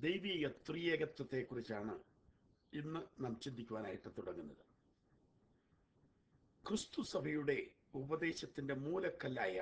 ദൈവീക ത്രിയേകത്വത്തെ കുറിച്ചാണ് ഇന്ന് നാം ചിന്തിക്കുവാനായിട്ട് തുടങ്ങുന്നത് ക്രിസ്തു സഭയുടെ ഉപദേശത്തിന്റെ മൂലക്കല്ലായ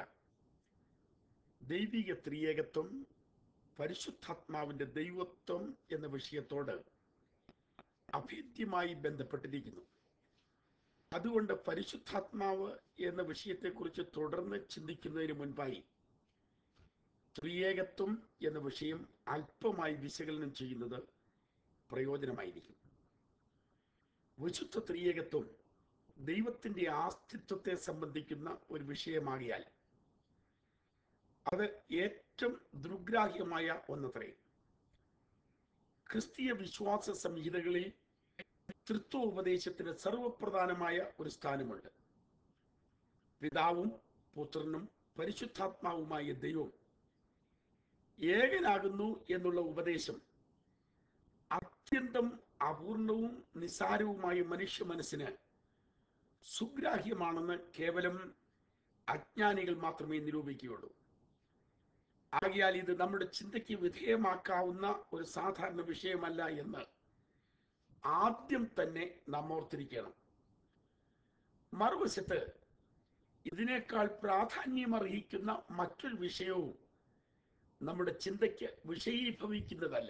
ദൈവിക ത്രിയേകത്വം പരിശുദ്ധാത്മാവിന്റെ ദൈവത്വം എന്ന വിഷയത്തോട് അഭേദ്യമായി ബന്ധപ്പെട്ടിരിക്കുന്നു അതുകൊണ്ട് പരിശുദ്ധാത്മാവ് എന്ന വിഷയത്തെക്കുറിച്ച് തുടർന്ന് ചിന്തിക്കുന്നതിന് മുൻപായി ത്രിയേകത്വം എന്ന വിഷയം അല്പമായി വിശകലനം ചെയ്യുന്നത് പ്രയോജനമായിരിക്കും വിശുദ്ധ ത്രിയേകത്വം ദൈവത്തിന്റെ ആസ്തിത്വത്തെ സംബന്ധിക്കുന്ന ഒരു വിഷയമാകിയാൽ അത് ഏറ്റവും ദുർഗ്രാഹ്യമായ ഒന്നത്രേ ക്രിസ്തീയ വിശ്വാസ സംഹിതകളിൽ തൃത്വ ഉപദേശത്തിന് സർവപ്രധാനമായ ഒരു സ്ഥാനമുണ്ട് പിതാവും പുത്രനും പരിശുദ്ധാത്മാവുമായ ദൈവം ഏകനാകുന്നു എന്നുള്ള ഉപദേശം അത്യന്തം അപൂർണവും നിസാരവുമായ മനുഷ്യ മനസ്സിന് സുഗ്രാഹ്യമാണെന്ന് കേവലം അജ്ഞാനികൾ മാത്രമേ നിരൂപിക്കുകയുള്ളൂ ആകിയാൽ ഇത് നമ്മുടെ ചിന്തയ്ക്ക് വിധേയമാക്കാവുന്ന ഒരു സാധാരണ വിഷയമല്ല എന്ന് ആദ്യം തന്നെ നാം ഓർത്തിരിക്കണം മറുവശത്ത് ഇതിനേക്കാൾ പ്രാധാന്യമർഹിക്കുന്ന മറ്റൊരു വിഷയവും നമ്മുടെ ചിന്തയ്ക്ക് വിഷയീഭവിക്കുന്നതല്ല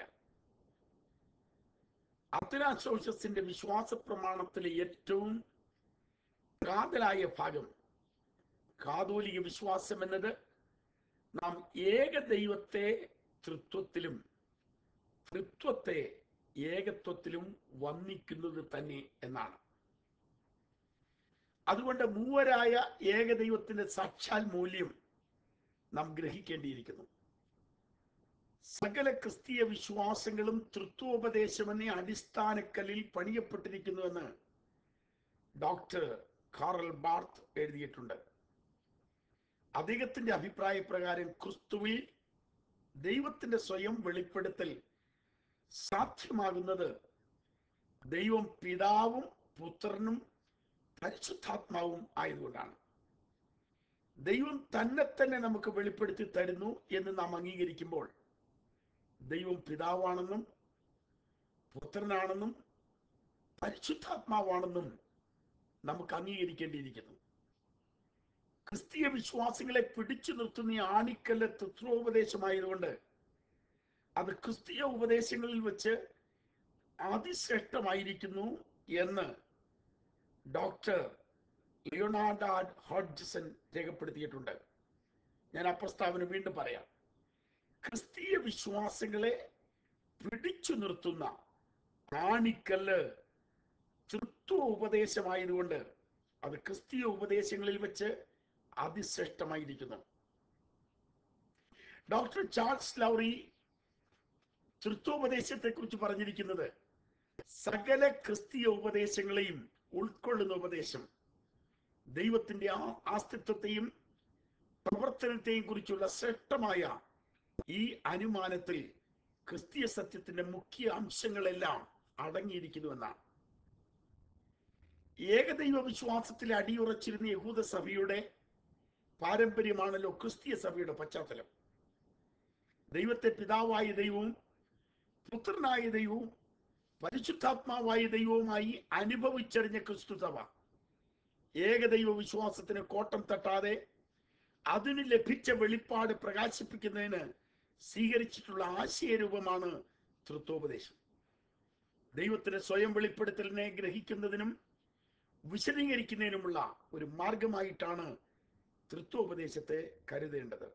അത്തനാശോഷസിന്റെ വിശ്വാസ പ്രമാണത്തിലെ ഏറ്റവും കാതലായ ഭാഗം കാതോലിക വിശ്വാസം എന്നത് നാം ഏക ദൈവത്തെ തൃത്വത്തിലും തൃത്വത്തെ ഏകത്വത്തിലും വന്നിക്കുന്നത് തന്നെ എന്നാണ് അതുകൊണ്ട് മൂവരായ ഏകദൈവത്തിന്റെ സാക്ഷാൽ മൂല്യം നാം ഗ്രഹിക്കേണ്ടിയിരിക്കുന്നു സകല ക്രിസ്തീയ വിശ്വാസങ്ങളും തൃത്വോപദേശമെന്ന അടിസ്ഥാനക്കല്ലിൽ പണിയപ്പെട്ടിരിക്കുന്നുവെന്ന് ഡോക്ടർ കാറൽ ബാർത്ത് എഴുതിയിട്ടുണ്ട് അദ്ദേഹത്തിന്റെ അഭിപ്രായ പ്രകാരം ക്രിസ്തുവിൽ ദൈവത്തിന്റെ സ്വയം വെളിപ്പെടുത്തൽ സാധ്യമാകുന്നത് ദൈവം പിതാവും പുത്രനും പരിശുദ്ധാത്മാവും ആയതുകൊണ്ടാണ് ദൈവം തന്നെ തന്നെ നമുക്ക് വെളിപ്പെടുത്തി തരുന്നു എന്ന് നാം അംഗീകരിക്കുമ്പോൾ ദൈവം പിതാവാണെന്നും പുത്രനാണെന്നും പരിശുദ്ധാത്മാവാണെന്നും നമുക്ക് അംഗീകരിക്കേണ്ടിയിരിക്കുന്നു ക്രിസ്തീയ വിശ്വാസികളെ പിടിച്ചു നിർത്തുന്ന ഈ ആണിക്കല്ല് തത്വോപദേശമായതുകൊണ്ട് അത് ക്രിസ്തീയ ഉപദേശങ്ങളിൽ വെച്ച് അതിശ്രേഷ്ഠമായിരിക്കുന്നു എന്ന് ഡോക്ടർ ലിയോണാർഡ് ഹോഡ്ജസൺ രേഖപ്പെടുത്തിയിട്ടുണ്ട് ഞാൻ ആ പ്രസ്താവന വീണ്ടും പറയാം ക്രിസ്തീയ വിശ്വാസങ്ങളെ പിടിച്ചു നിർത്തുന്ന ആണിക്കല്ല് തൃത്വ ഉപദേശമായതുകൊണ്ട് അത് ക്രിസ്തീയ ഉപദേശങ്ങളിൽ വെച്ച് അതിശ്രേഷ്ഠമായിരിക്കുന്നു ഡോക്ടർ ചാൾസ് ലൗറി തൃത്വോപദേശത്തെ കുറിച്ച് പറഞ്ഞിരിക്കുന്നത് സകല ക്രിസ്തീയ ഉപദേശങ്ങളെയും ഉൾക്കൊള്ളുന്ന ഉപദേശം ദൈവത്തിന്റെ ആ ആസ്തിത്വത്തെയും പ്രവർത്തനത്തെയും കുറിച്ചുള്ള ശ്രേഷ്ഠമായ ഈ അനുമാനത്തിൽ ക്രിസ്തീയ സത്യത്തിന്റെ മുഖ്യ അംശങ്ങളെല്ലാം അടങ്ങിയിരിക്കുന്നുവെന്നാണ് ഏകദൈവ വിശ്വാസത്തിൽ അടിയുറച്ചിരുന്ന യഹൂദ സഭയുടെ പാരമ്പര്യമാണല്ലോ ക്രിസ്തീയ സഭയുടെ പശ്ചാത്തലം ദൈവത്തെ പിതാവായ ദൈവവും പുത്രനായ ദൈവവും പരിശുദ്ധാത്മാവായ ദൈവവുമായി അനുഭവിച്ചറിഞ്ഞ ക്രിസ്തു സഭ ഏകദൈവ വിശ്വാസത്തിന് കോട്ടം തട്ടാതെ അതിന് ലഭിച്ച വെളിപ്പാട് പ്രകാശിപ്പിക്കുന്നതിന് സ്വീകരിച്ചിട്ടുള്ള ആശയരൂപമാണ് തൃത്വോപദേശം ദൈവത്തിന് സ്വയം വെളിപ്പെടുത്തലിനെ ഗ്രഹിക്കുന്നതിനും വിശദീകരിക്കുന്നതിനുമുള്ള ഒരു മാർഗമായിട്ടാണ് തൃത്വോപദേശത്തെ കരുതേണ്ടത്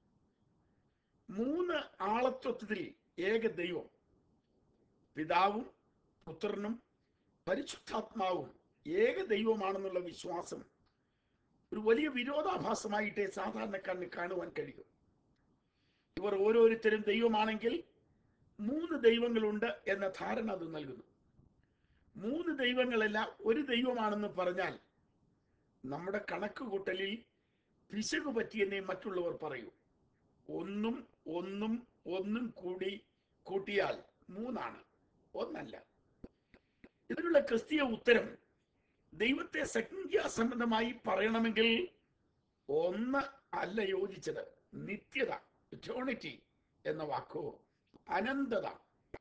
മൂന്ന് ആളത്വത്തിൽ ഏക ദൈവം പിതാവും പുത്രനും പരിശുദ്ധാത്മാവും ഏക ദൈവമാണെന്നുള്ള വിശ്വാസം ഒരു വലിയ വിരോധാഭാസമായിട്ടേ സാധാരണക്കാരന് കാണുവാൻ കഴിയും ഇവർ ഓരോരുത്തരും ദൈവമാണെങ്കിൽ മൂന്ന് ദൈവങ്ങളുണ്ട് എന്ന ധാരണ അത് നൽകുന്നു മൂന്ന് ദൈവങ്ങളല്ല ഒരു ദൈവമാണെന്ന് പറഞ്ഞാൽ നമ്മുടെ കണക്ക് കൂട്ടലിൽ പിശക് പറ്റിയെന്നേ മറ്റുള്ളവർ പറയൂ ഒന്നും ഒന്നും ഒന്നും കൂടി കൂട്ടിയാൽ മൂന്നാണ് ഒന്നല്ല ഇതിനുള്ള ക്രിസ്തീയ ഉത്തരം ദൈവത്തെ സംഖ്യാസംബന്ധമായി പറയണമെങ്കിൽ ഒന്ന് അല്ല യോജിച്ചത് നിത്യത ഇറ്റേണിറ്റി എന്ന വാക്കോ അനന്തത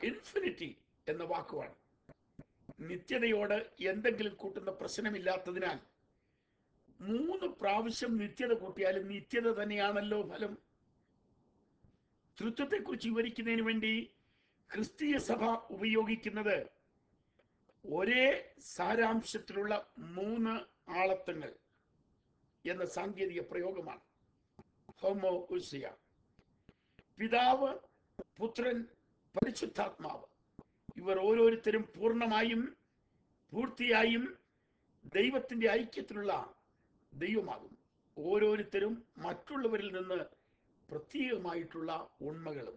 ഇൻഫിനിറ്റി എന്ന വാക്കുമാണ് നിത്യതയോട് എന്തെങ്കിലും കൂട്ടുന്ന പ്രശ്നമില്ലാത്തതിനാൽ മൂന്ന് പ്രാവശ്യം നിത്യത കൂട്ടിയാലും നിത്യത തന്നെയാണല്ലോ ഫലം തൃത്വത്തെക്കുറിച്ച് വിവരിക്കുന്നതിന് വേണ്ടി ക്രിസ്തീയ സഭ ഉപയോഗിക്കുന്നത് ഒരേ സാരാംശത്തിലുള്ള മൂന്ന് ആളത്വങ്ങൾ എന്ന സാങ്കേതിക പ്രയോഗമാണ് ഹോമോ ഉസിയ പിതാവ് പുത്രൻ പരിശുദ്ധാത്മാവ് ഇവർ ഓരോരുത്തരും പൂർണ്ണമായും പൂർത്തിയായും ദൈവത്തിന്റെ ഐക്യത്തിലുള്ള ദൈവമാകും ഓരോരുത്തരും മറ്റുള്ളവരിൽ നിന്ന് പ്രത്യേകമായിട്ടുള്ള ഉണ്മകളും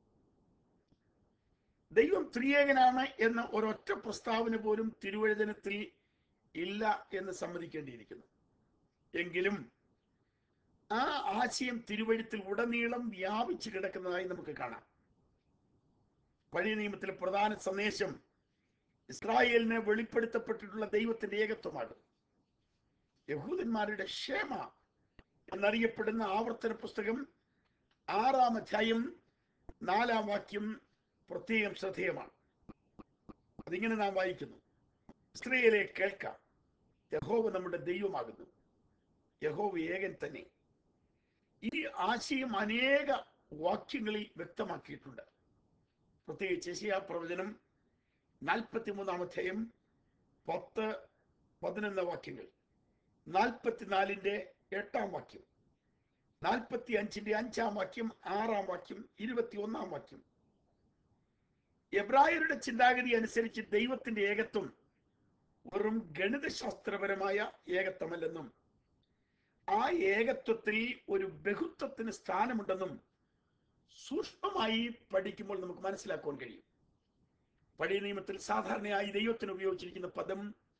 ദൈവം ത്രിയേകനാണ് എന്ന ഒരൊറ്റ പ്രസ്താവന പോലും തിരുവഴുതനത്തിൽ ഇല്ല എന്ന് സമ്മതിക്കേണ്ടിയിരിക്കുന്നു എങ്കിലും ആ ആശയം തിരുവഴുത്തിൽ ഉടനീളം വ്യാപിച്ചു കിടക്കുന്നതായി നമുക്ക് കാണാം പഴയ നിയമത്തിലെ പ്രധാന സന്ദേശം ഇസ്രായേലിന് വെളിപ്പെടുത്തപ്പെട്ടിട്ടുള്ള ദൈവത്തിന്റെ ഏകത്വമാണ് യഹൂദന്മാരുടെ ക്ഷേമ എന്നറിയപ്പെടുന്ന ആവർത്തന പുസ്തകം ആറാം അധ്യായം നാലാം വാക്യം പ്രത്യേകം ശ്രദ്ധേയമാണ് അതിങ്ങനെ നാം വായിക്കുന്നു ഇസ്രയേലെ കേൾക്കാം യഹോവ നമ്മുടെ ദൈവമാകുന്നു യഹോവ ഏകൻ തന്നെ ഈ ആശയം അനേക വാക്യങ്ങളിൽ വ്യക്തമാക്കിയിട്ടുണ്ട് പ്രത്യേകിച്ച് യശയാ പ്രവചനം നാൽപ്പത്തിമൂന്നാം അധ്യായം പത്ത് പതിനൊന്ന് വാക്യങ്ങൾ നാൽപ്പത്തിനാലിന്റെ എട്ടാം വാക്യം നാൽപ്പത്തി അഞ്ചിന്റെ അഞ്ചാം വാക്യം ആറാം വാക്യം ഇരുപത്തി ഒന്നാം വാക്യം എബ്രായരുടെ ചിന്താഗതി അനുസരിച്ച് ദൈവത്തിന്റെ ഏകത്വം വെറും ഗണിതശാസ്ത്രപരമായ ഏകത്വമല്ലെന്നും ആ ഏകത്വത്തിൽ ഒരു ബഹുത്വത്തിന് സ്ഥാനമുണ്ടെന്നും സൂക്ഷ്മമായി പഠിക്കുമ്പോൾ നമുക്ക് മനസ്സിലാക്കുവാൻ കഴിയും പഴയ നിയമത്തിൽ സാധാരണയായി ദൈവത്തിന് ഉപയോഗിച്ചിരിക്കുന്ന പദം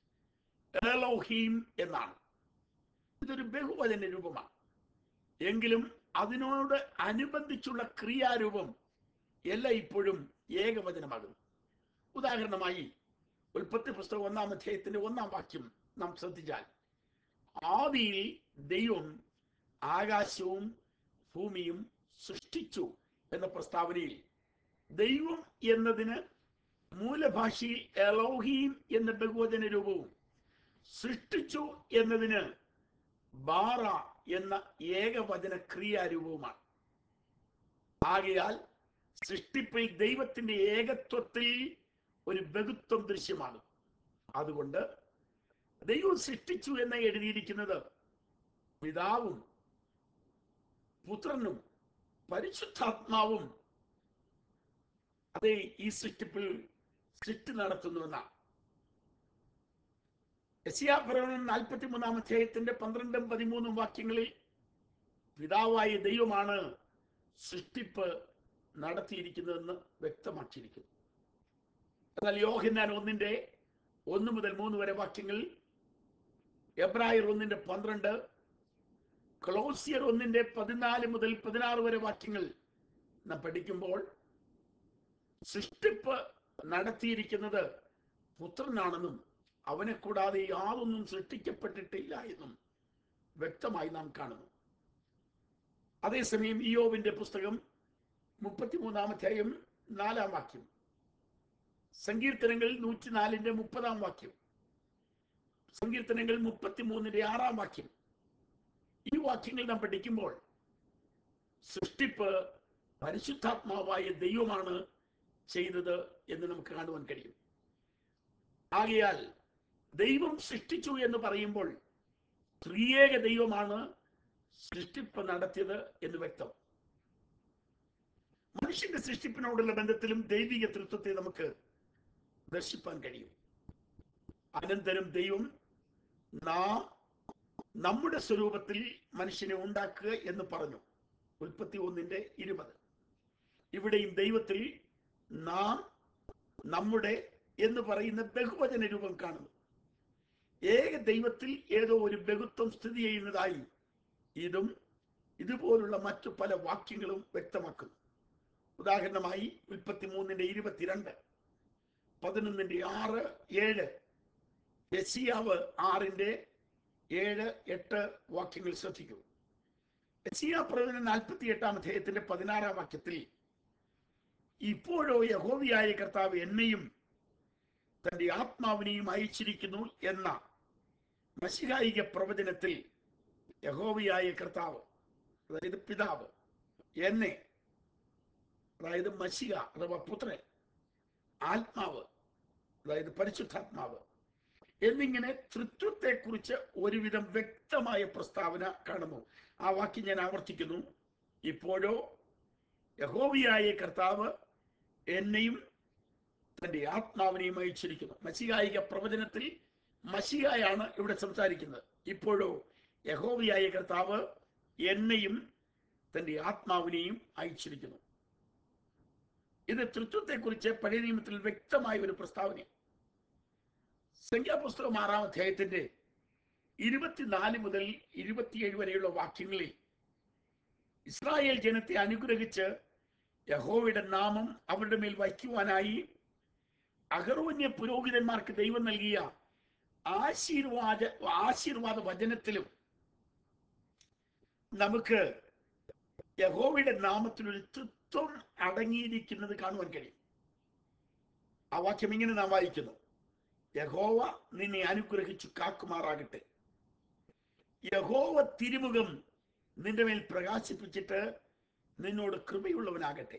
എലോഹീം എന്നാണ് ഇതൊരു ബഹുവചന രൂപമാണ് എങ്കിലും അതിനോട് അനുബന്ധിച്ചുള്ള ക്രിയാരൂപം എല്ലാം ഇപ്പോഴും ഏകവചനമാകുന്നു ഉദാഹരണമായി ഉൽപ്പത്തി പുസ്തകം ഒന്നാം അധ്യായത്തിന്റെ ഒന്നാം വാക്യം നാം ശ്രദ്ധിച്ചാൽ ആദിയിൽ ദൈവം ആകാശവും ഭൂമിയും സൃഷ്ടിച്ചു എന്ന പ്രസ്താവനയിൽ ദൈവം എന്നതിന് മൂലഭാഷയിൽ എലോഹീം എന്ന ബഹുവചന രൂപവും സൃഷ്ടിച്ചു എന്നതിന് ബാറ എന്ന ഏകവചന ക്രിയാരൂപവുമാണ് ആകയാൽ സൃഷ്ടിപ്പിൽ ദൈവത്തിന്റെ ഏകത്വത്തിൽ ഒരു ബഹുത്വം ദൃശ്യമാണ് അതുകൊണ്ട് ദൈവം സൃഷ്ടിച്ചു എന്ന് എഴുതിയിരിക്കുന്നത് പിതാവും പുത്രനും പരിശുദ്ധാത്മാവും അതേ ഈ സൃഷ്ടിപ്പിൽ സൃഷ്ടി നടത്തുന്നുവെന്നാണ് യശിയാപ്രവണം നാൽപ്പത്തി മൂന്നാം അധ്യായത്തിന്റെ പന്ത്രണ്ടും പതിമൂന്നും വാക്യങ്ങളിൽ പിതാവായ ദൈവമാണ് സൃഷ്ടിപ്പ് നടത്തിയിരിക്കുന്നതെന്ന് വ്യക്തമാക്കിയിരിക്കുന്നു എന്നാൽ യോഹന്നാൻ ഒന്നിന്റെ ഒന്ന് മുതൽ മൂന്ന് വരെ വാക്യങ്ങളിൽ എബ്രായർ ഒന്നിന്റെ പന്ത്രണ്ട് ക്ലോസിയർ ഒന്നിന്റെ പതിനാല് മുതൽ പതിനാറ് വരെ വാക്യങ്ങൾ നാം പഠിക്കുമ്പോൾ സൃഷ്ടിപ്പ് നടത്തിയിരിക്കുന്നത് പുത്രനാണെന്നും അവനെ കൂടാതെ യാതൊന്നും സൃഷ്ടിക്കപ്പെട്ടിട്ടില്ല എന്നും വ്യക്തമായി നാം കാണുന്നു അതേസമയം ഇയോവിന്റെ പുസ്തകം മുപ്പത്തിമൂന്നാം അധ്യായം നാലാം വാക്യം സങ്കീർത്തനങ്ങൾ നൂറ്റിനാലിന്റെ മുപ്പതാം വാക്യം സങ്കീർത്തനങ്ങൾ മുപ്പത്തിമൂന്നിന്റെ ആറാം വാക്യം ഈ വാക്യങ്ങൾ നാം പഠിക്കുമ്പോൾ സൃഷ്ടിപ്പ് പരിശുദ്ധാത്മാവായ ദൈവമാണ് ചെയ്തത് എന്ന് നമുക്ക് കാണുവാൻ കഴിയും ആകയാൽ ദൈവം സൃഷ്ടിച്ചു എന്ന് പറയുമ്പോൾ ത്രിയേക ദൈവമാണ് സൃഷ്ടിപ്പ് നടത്തിയത് എന്ന് വ്യക്തം മനുഷ്യന്റെ സൃഷ്ടിപ്പിനോടുള്ള ബന്ധത്തിലും ദൈവിക തൃത്വത്തെ നമുക്ക് ദർശിപ്പാൻ കഴിയും അനന്തരം ദൈവം നാം നമ്മുടെ സ്വരൂപത്തിൽ മനുഷ്യനെ ഉണ്ടാക്കുക എന്ന് പറഞ്ഞു ഉൽപ്പത്തി ഒന്നിന്റെ ഇരുപത് ഇവിടെയും ദൈവത്തിൽ നാം നമ്മുടെ എന്ന് പറയുന്ന ബഹുവചന രൂപം കാണുന്നു ഏക ദൈവത്തിൽ ഏതോ ഒരു ബഹുത്വം സ്ഥിതി ചെയ്യുന്നതായി ഇതും ഇതുപോലുള്ള മറ്റു പല വാക്യങ്ങളും വ്യക്തമാക്കുന്നു ഉദാഹരണമായി ഉൽപ്പത്തി മൂന്നിന്റെ ഇരുപത്തിരണ്ട് പതിനൊന്നിന്റെ ആറ് ഏഴ് യസിയാവ് ആറിന്റെ ഏഴ് എട്ട് വാക്യങ്ങൾ ശ്രദ്ധിക്കൂ യസിയ പ്രവചന നാൽപ്പത്തി എട്ടാം അധ്യായത്തിന്റെ പതിനാറാം വാക്യത്തിൽ ഇപ്പോഴോ യഹോവിയായ കർത്താവ് എന്നെയും തന്റെ ആത്മാവിനെയും അയച്ചിരിക്കുന്നു എന്ന മഷികായിക പ്രവചനത്തിൽ യഹോവിയായ കർത്താവ് അതായത് പിതാവ് എന്നെ അതായത് മഷിക അഥവാ പുത്രൻ ആത്മാവ് അതായത് പരിശുദ്ധാത്മാവ് എന്നിങ്ങനെ തൃത്വത്തെക്കുറിച്ച് ഒരുവിധം വ്യക്തമായ പ്രസ്താവന കാണുന്നു ആ വാക്യം ഞാൻ ആവർത്തിക്കുന്നു ഇപ്പോഴോ യഹോവിയായ കർത്താവ് എന്നെയും തന്റെ ആത്മാവിനെയും അയച്ചിരിക്കുന്നു മസികായിക പ്രവചനത്തിൽ മസികായാണ് ഇവിടെ സംസാരിക്കുന്നത് ഇപ്പോഴോ യഹോവിയായ കർത്താവ് എന്നെയും തന്റെ ആത്മാവിനെയും അയച്ചിരിക്കുന്നു ഇത് തൃത്വത്തെക്കുറിച്ച് പഴയ നിയമത്തിൽ വ്യക്തമായ ഒരു പ്രസ്താവന സംഖ്യാപുസ്തകം ആറാം അധ്യായത്തിന്റെ ഇരുപത്തിനാല് മുതൽ ഇരുപത്തിയേഴ് വരെയുള്ള വാക്യങ്ങളിൽ ഇസ്രായേൽ ജനത്തെ അനുഗ്രഹിച്ച് യഹോവയുടെ നാമം അവരുടെ മേൽ വയ്ക്കുവാനായി അഗർവന്യ പുരോഹിതന്മാർക്ക് ദൈവം നൽകിയ ആശീർവാദ ആശീർവാദ വചനത്തിലും നമുക്ക് യഹോവയുടെ നാമത്തിൽ ഒരു തൃത്വം അടങ്ങിയിരിക്കുന്നത് കാണുവാൻ കഴിയും ആ വാക്യം ഇങ്ങനെ നാം വായിക്കുന്നു യഹോവ നിന്നെ അനുഗ്രഹിച്ചു കാക്കുമാറാകട്ടെ യഹോവ തിരുമുഖം നിന്റെ മേൽ പ്രകാശിപ്പിച്ചിട്ട് നിന്നോട് കൃപയുള്ളവനാകട്ടെ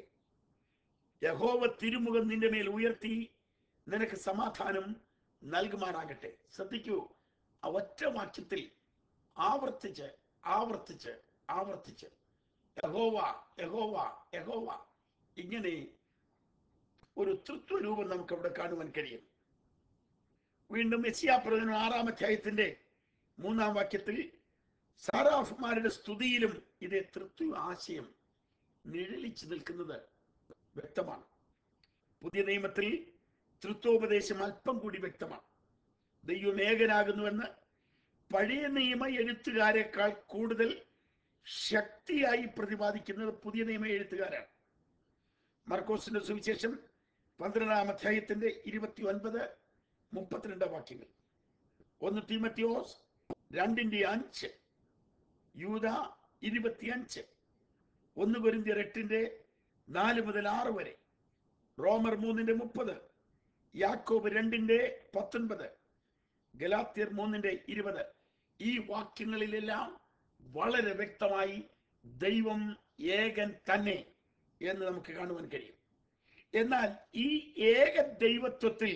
യഹോവ തിരുമുഖം നിന്റെ മേൽ ഉയർത്തി നിനക്ക് സമാധാനം നൽകുമാറാകട്ടെ ശ്രദ്ധിക്കൂ ആ ഒറ്റ വാക്യത്തിൽ ആവർത്തിച്ച് ആവർത്തിച്ച് ആവർത്തിച്ച് യഹോവ യഹോവ യഹോവ ഇങ്ങനെ ഒരു തൃത്വ രൂപം നമുക്ക് അവിടെ കാണുവാൻ കഴിയും വീണ്ടും മെസ്സിയാപ്രവചനം ആറാം അധ്യായത്തിന്റെ മൂന്നാം വാക്യത്തിൽ സാറാഫുമാരുടെ സ്തുതിയിലും ഇതേ തൃത്വ ആശയം നിഴലിച്ചു നിൽക്കുന്നത് വ്യക്തമാണ് പുതിയ നിയമത്തിൽ തൃത്വോപദേശം അല്പം കൂടി വ്യക്തമാണ് ദൈവം ഏകനാകുന്നുവെന്ന് പഴയ നിയമ എഴുത്തുകാരെക്കാൾ കൂടുതൽ ശക്തിയായി പ്രതിപാദിക്കുന്നത് പുതിയ നിയമ എഴുത്തുകാരാണ് മർക്കോസിന്റെ സുവിശേഷം പന്ത്രണ്ടാം അധ്യായത്തിന്റെ ഇരുപത്തി ഒൻപത് മുപ്പത്തിരണ്ട് വാക്യങ്ങൾ ഒന്ന് തീമത്തിയോസ് രണ്ടിന്റെ അഞ്ച് യൂത ഇരുപത്തിയഞ്ച് ഒന്ന് കൊരിന്ത്യർ എട്ടിന്റെ നാല് മുതൽ ആറ് വരെ റോമർ മൂന്നിന്റെ മുപ്പത് യാക്കോബ് രണ്ടിന്റെ പത്തൊൻപത് ഗലാത്യർ മൂന്നിന്റെ ഇരുപത് ഈ വാക്യങ്ങളിലെല്ലാം വളരെ വ്യക്തമായി ദൈവം ഏകൻ തന്നെ എന്ന് നമുക്ക് കാണുവാൻ കഴിയും എന്നാൽ ഈ ഏക ദൈവത്വത്തിൽ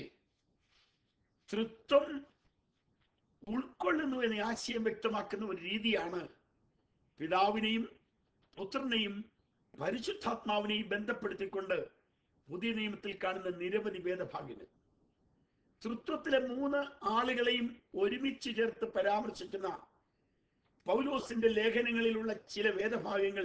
തൃത്വം ഉൾക്കൊള്ളുന്നു എന്ന ആശയം വ്യക്തമാക്കുന്ന ഒരു രീതിയാണ് പിതാവിനെയും പുത്രനെയും പരിശുദ്ധാത്മാവിനെയും ബന്ധപ്പെടുത്തിക്കൊണ്ട് പുതിയ നിയമത്തിൽ കാണുന്ന നിരവധി വേദഭാഗ്യങ്ങൾ തൃത്വത്തിലെ മൂന്ന് ആളുകളെയും ഒരുമിച്ച് ചേർത്ത് പരാമർശിക്കുന്ന പൗലോസിന്റെ ലേഖനങ്ങളിലുള്ള ചില വേദഭാഗങ്ങൾ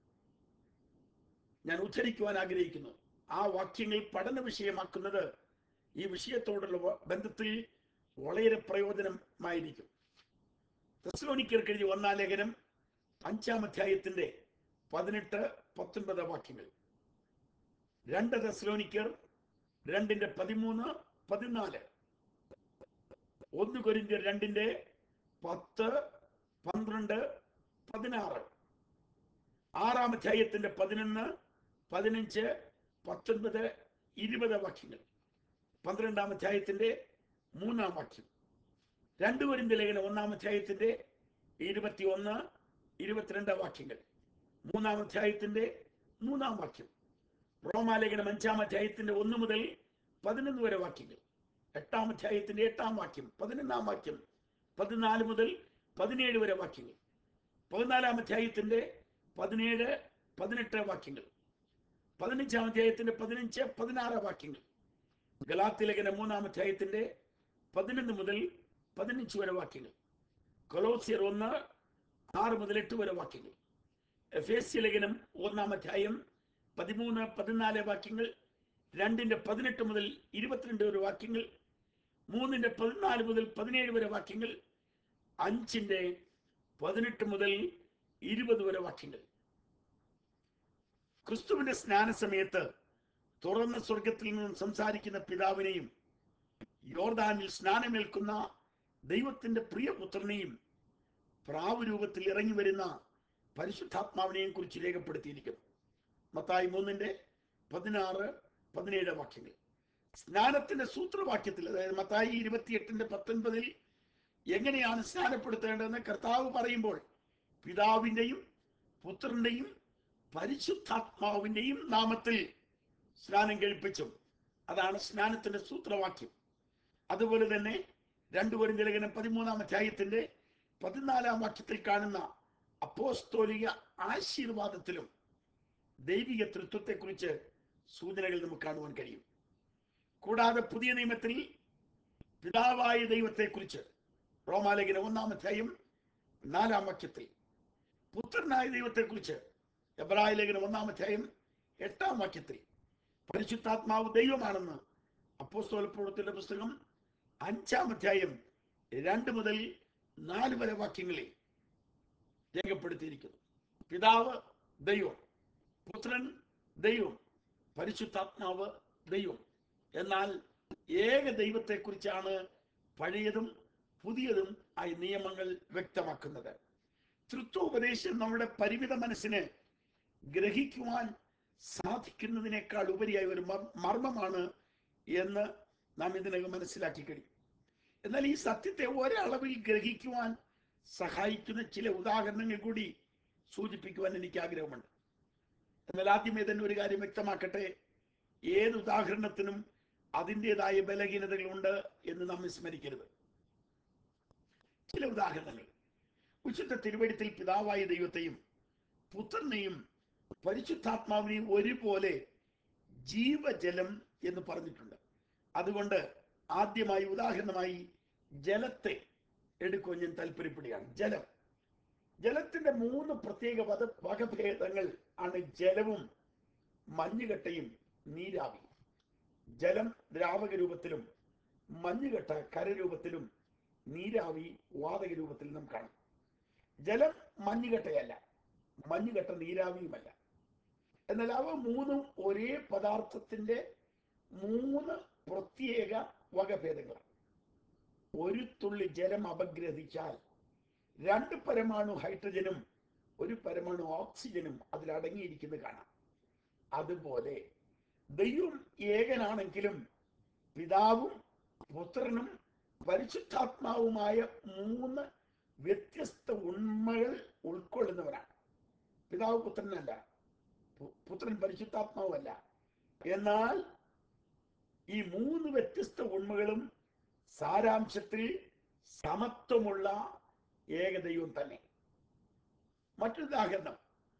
ഞാൻ ഉദ്ധരിക്കുവാൻ ആഗ്രഹിക്കുന്നു ആ വാക്യങ്ങൾ പഠന വിഷയമാക്കുന്നത് ഈ വിഷയത്തോടുള്ള വ- ബന്ധത്തിൽ വളരെ പ്രയോജനമായിരിക്കും തെസ്ലോനിക്കർക്ക് എഴുതിയ ഒന്നാം ലേഖനം അഞ്ചാം അധ്യായത്തിന്റെ പതിനെട്ട് പത്തൊൻപത് വാക്യങ്ങൾ രണ്ട് തെസ്ലോനിക്കർ രണ്ടിന്റെ പതിമൂന്ന് പതിനാല് ഒന്ന് കൊരിന്ത്യർ രണ്ടിന്റെ പത്ത് പന്ത്രണ്ട് പതിനാറ് ആറാം അധ്യായത്തിന്റെ പതിനൊന്ന് പതിനഞ്ച് പത്തൊൻപത് ഇരുപത് വാക്യങ്ങൾ പന്ത്രണ്ടാം അധ്യായത്തിന്റെ മൂന്നാം വാക്യം രണ്ടു കൊരിന്ത്യ ലേഖനം ഒന്നാം അധ്യായത്തിന്റെ ഇരുപത്തി ഒന്ന് ഇരുപത്തിരണ്ട് വാക്യങ്ങൾ മൂന്നാം അധ്യായത്തിന്റെ മൂന്നാം വാക്യം റോമാലേഖനം അഞ്ചാം അധ്യായത്തിന്റെ ഒന്ന് മുതൽ പതിനൊന്ന് വരെ വാക്യങ്ങൾ എട്ടാം അധ്യായത്തിന്റെ എട്ടാം വാക്യം പതിനൊന്നാം വാക്യം പതിനാല് മുതൽ പതിനേഴ് വരെ വാക്യങ്ങൾ പതിനാലാം അധ്യായത്തിന്റെ പതിനേഴ് പതിനെട്ട് വാക്യങ്ങൾ പതിനഞ്ചാം അധ്യായത്തിന്റെ പതിനഞ്ച് പതിനാറ് വാക്യങ്ങൾ ഗലാത്തിലേഖനം മൂന്നാം അധ്യായത്തിന്റെ പതിനൊന്ന് മുതൽ പതിനഞ്ച് വരെ വാക്യങ്ങൾ കൊലോസിയർ ഒന്ന് ആറ് മുതൽ എട്ട് വരെ വാക്യങ്ങൾ എഫ് എസ് ലേഖനം ഒന്നാം അധ്യായം പതിമൂന്ന് പതിനാല് വാക്യങ്ങൾ രണ്ടിന്റെ പതിനെട്ട് മുതൽ ഇരുപത്തിരണ്ട് വരെ വാക്യങ്ങൾ മൂന്നിന്റെ പതിനാല് മുതൽ പതിനേഴ് വരെ വാക്യങ്ങൾ അഞ്ചിന്റെ പതിനെട്ട് മുതൽ ഇരുപത് വരെ വാക്യങ്ങൾ ക്രിസ്തുവിന്റെ സ്നാന സമയത്ത് തുറന്ന സ്വർഗത്തിൽ നിന്നും സംസാരിക്കുന്ന പിതാവിനെയും യോർദാനിൽ സ്നാനമേൽക്കുന്ന ദൈവത്തിന്റെ പ്രിയപുത്രനെയും പ്രാവ് രൂപത്തിൽ ഇറങ്ങി വരുന്ന പരിശുദ്ധാത്മാവിനെയും കുറിച്ച് രേഖപ്പെടുത്തിയിരിക്കുന്നു മത്തായി മൂന്നിന്റെ പതിനാറ് പതിനേഴ് വാക്യങ്ങൾ സ്നാനത്തിന്റെ സൂത്രവാക്യത്തിൽ അതായത് മത്തായി ഇരുപത്തിയെട്ടിന്റെ പത്തൊൻപതിൽ എങ്ങനെയാണ് സ്നാനപ്പെടുത്തേണ്ടതെന്ന് കർത്താവ് പറയുമ്പോൾ പിതാവിന്റെയും പുത്രന്റെയും പരിശുദ്ധാത്മാവിന്റെയും നാമത്തിൽ സ്നാനം കഴിപ്പിച്ചു അതാണ് സ്നാനത്തിന്റെ സൂത്രവാക്യം അതുപോലെ തന്നെ രണ്ടു ലേഖനം പതിമൂന്നാം അധ്യായത്തിന്റെ പതിനാലാം വാക്യത്തിൽ കാണുന്ന അപ്പോസ്തോലിക ആശീർവാദത്തിലും ദൈവിക തൃത്വത്തെക്കുറിച്ച് സൂചനകൾ നമുക്ക് കാണുവാൻ കഴിയും കൂടാതെ പുതിയ നിയമത്തിൽ പിതാവായ ദൈവത്തെക്കുറിച്ച് റോമാലേഖനം ഒന്നാം അധ്യായം നാലാം വാക്യത്തിൽ പുത്രനായ ദൈവത്തെക്കുറിച്ച് എബ്രായ ലേഖനം ഒന്നാം അധ്യായം എട്ടാം വാക്യത്തിൽ പരിശുദ്ധാത്മാവ് ദൈവമാണെന്ന് അപ്പോസ്തോല പ്രവൃത്തിയുടെ പുസ്തകം അഞ്ചാം അധ്യായം രണ്ട് മുതൽ നാല് വരെ വാക്യങ്ങളിൽ രേഖപ്പെടുത്തിയിരിക്കുന്നു പിതാവ് ദൈവം പുത്രൻ ദൈവം പരിശുദ്ധാത്മാവ് ദൈവം എന്നാൽ ഏക ദൈവത്തെക്കുറിച്ചാണ് പഴയതും പുതിയതും ആയ നിയമങ്ങൾ വ്യക്തമാക്കുന്നത് തൃത്വോപദേശം നമ്മുടെ പരിമിത മനസ്സിന് ഗ്രഹിക്കുവാൻ സാധിക്കുന്നതിനേക്കാൾ ഉപരിയായ ഒരു മർ- മർമ്മമാണ് എന്ന് നാം ഇതിനകം മനസ്സിലാക്കി കഴിയും എന്നാൽ ഈ സത്യത്തെ ഒരളവിൽ ഗ്രഹിക്കുവാൻ സഹായിക്കുന്ന ചില ഉദാഹരണങ്ങൾ കൂടി സൂചിപ്പിക്കുവാൻ എനിക്ക് ആഗ്രഹമുണ്ട് എന്നാൽ ആദ്യമേ തന്നെ ഒരു കാര്യം വ്യക്തമാക്കട്ടെ ഏത് ഉദാഹരണത്തിനും അതിൻ്റെതായ ബലഹീനതകളുണ്ട് എന്ന് നാം വിസ്മരിക്കരുത് ചില ഉദാഹരണങ്ങൾ വിശുദ്ധ തിരുവഴുത്തിൽ പിതാവായ ദൈവത്തെയും പുത്രനെയും പരിശുദ്ധാത്മാവിനെയും ഒരുപോലെ ജീവജലം എന്ന് പറഞ്ഞിട്ടുണ്ട് അതുകൊണ്ട് ആദ്യമായി ഉദാഹരണമായി ജലത്തെ എടുക്കുവാൻ ഞാൻ താല്പര്യപ്പെടുകയാണ് ജലം ജലത്തിന്റെ മൂന്ന് പ്രത്യേക വക വകഭേദങ്ങൾ ആണ് ജലവും മഞ്ഞുകട്ടയും നീരാവിയും ജലം ദ്രാവക രൂപത്തിലും മഞ്ഞുകട്ട കരരൂപത്തിലും നീരാവി വാതക രൂപത്തിലും നാം കാണും ജലം മഞ്ഞുകട്ടയല്ല മഞ്ഞുകട്ട നീരാവിയുമല്ല എന്നാൽ അവ മൂന്നും ഒരേ പദാർത്ഥത്തിന്റെ മൂന്ന് പ്രത്യേക വകഭേദങ്ങളാണ് ഒരു തുള്ളി ജലം അപഗ്രഹിച്ചാൽ രണ്ട് പരമാണു ഹൈഡ്രജനും ഒരു പരമാണു ഓക്സിജനും അതിൽ അടങ്ങിയിരിക്കുന്നത് കാണാം അതുപോലെ ദൈവം ഏകനാണെങ്കിലും പിതാവും പുത്രനും പരിശുദ്ധാത്മാവുമായ മൂന്ന് വ്യത്യസ്ത ഉണ്മകൾ ഉൾക്കൊള്ളുന്നവരാണ് പിതാവ് പുത്രനല്ല പു- പുത്രൻ പരിശുദ്ധാത്മാവല്ല എന്നാൽ ഈ മൂന്ന് വ്യത്യസ്ത ഉണ്മകളും സാരാംശത്തിൽ സമത്വമുള്ള ഏകദൈവം തന്നെ മറ്റൊരു ഉദാഹരണം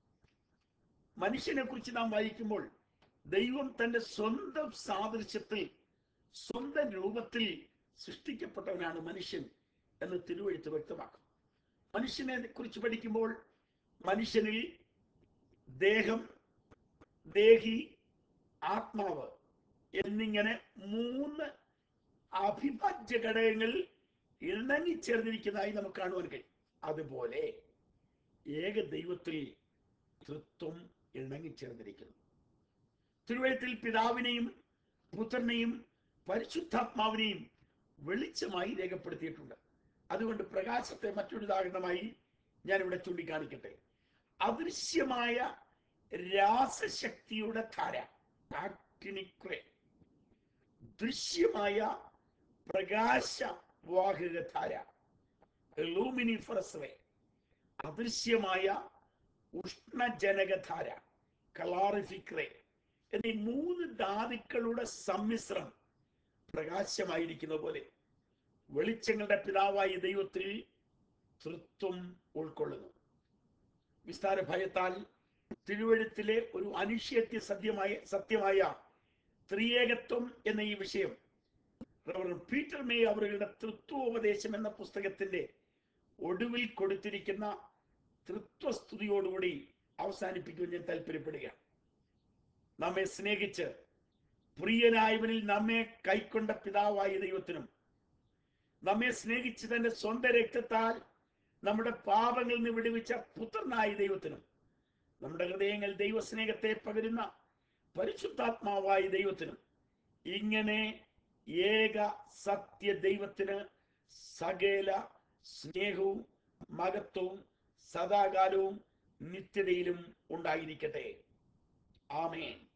മനുഷ്യനെ കുറിച്ച് നാം വായിക്കുമ്പോൾ ദൈവം തന്റെ സ്വന്തം സാദൃശ്യത്തിൽ സ്വന്തം രൂപത്തിൽ സൃഷ്ടിക്കപ്പെട്ടവനാണ് മനുഷ്യൻ എന്ന് തിരുവഴുത്ത് വ്യക്തമാക്കും മനുഷ്യനെ കുറിച്ച് പഠിക്കുമ്പോൾ മനുഷ്യനിൽ ദേഹം ദേഹി ആത്മാവ് എന്നിങ്ങനെ മൂന്ന് അവിഭാജ്യ ഘടകങ്ങൾ ഇണങ്ങിച്ചേർന്നിരിക്കുന്നതായി നമുക്ക് കാണുവാൻ കഴിയും അതുപോലെ ഏക ദൈവത്തിൽ തൃത്വം ഇണങ്ങിച്ചേർന്നിരിക്കുന്നു തിരുവഴുത്തിൽ പിതാവിനെയും പുത്രനെയും പരിശുദ്ധാത്മാവിനെയും വെളിച്ചമായി രേഖപ്പെടുത്തിയിട്ടുണ്ട് അതുകൊണ്ട് പ്രകാശത്തെ മറ്റൊരു ഉദാഹരണമായി ഞാൻ ഇവിടെ ചൂണ്ടിക്കാണിക്കട്ടെ അദൃശ്യമായ രാസശക്തിയുടെ ധാര ആക്ടിനിക്രേ ദൃശ്യമായ പ്രകാശവാഹക ധാര ലൂമിനിഫറസ് റേ അദൃശ്യമായ ഉഷ്ണജനകധാര കലാറിഫിക് റേ എന്നീ മൂന്ന് ധാതുക്കളുടെ സമ്മിശ്രം പ്രകാശമായിരിക്കുന്ന പോലെ വെളിച്ചങ്ങളുടെ പിതാവായ ദൈവത്തിൽ തൃത്വം ഉൾക്കൊള്ളുന്നു വിസ്താര ഭയത്താൽ തിരുവഴുത്തിലെ ഒരു അനിശ്ചയത്യ സത്യമായ സത്യമായ ത്രിയേകത്വം എന്ന ഈ വിഷയം റവറൻ പീറ്റർ മേ അവരുടെ തൃത്വോപദേശം എന്ന പുസ്തകത്തിന്റെ ഒടുവിൽ കൊടുത്തിരിക്കുന്ന തൃത്വസ്തുതിയോടുകൂടി അവസാനിപ്പിക്കുവാൻ ഞാൻ താല്പര്യപ്പെടുകയാണ് നമ്മെ സ്നേഹിച്ച് പ്രിയനായവനിൽ നമ്മെ കൈക്കൊണ്ട പിതാവായ ദൈവത്തിനും നമ്മെ സ്നേഹിച്ച് തന്റെ സ്വന്തം രക്തത്താൽ നമ്മുടെ പാപങ്ങളിൽ നിന്ന് വിടുവിച്ച പുത്രനായ ദൈവത്തിനും നമ്മുടെ ഹൃദയങ്ങൾ ദൈവസ്നേഹത്തെ പകരുന്ന പരിശുദ്ധാത്മാവായ ദൈവത്തിനും ഇങ്ങനെ ഏക സത്യ ദൈവത്തിന് സകല സ്നേഹവും മഹത്വവും സദാകാലവും നിത്യതയിലും ഉണ്ടായിരിക്കട്ടെ ആമേൻ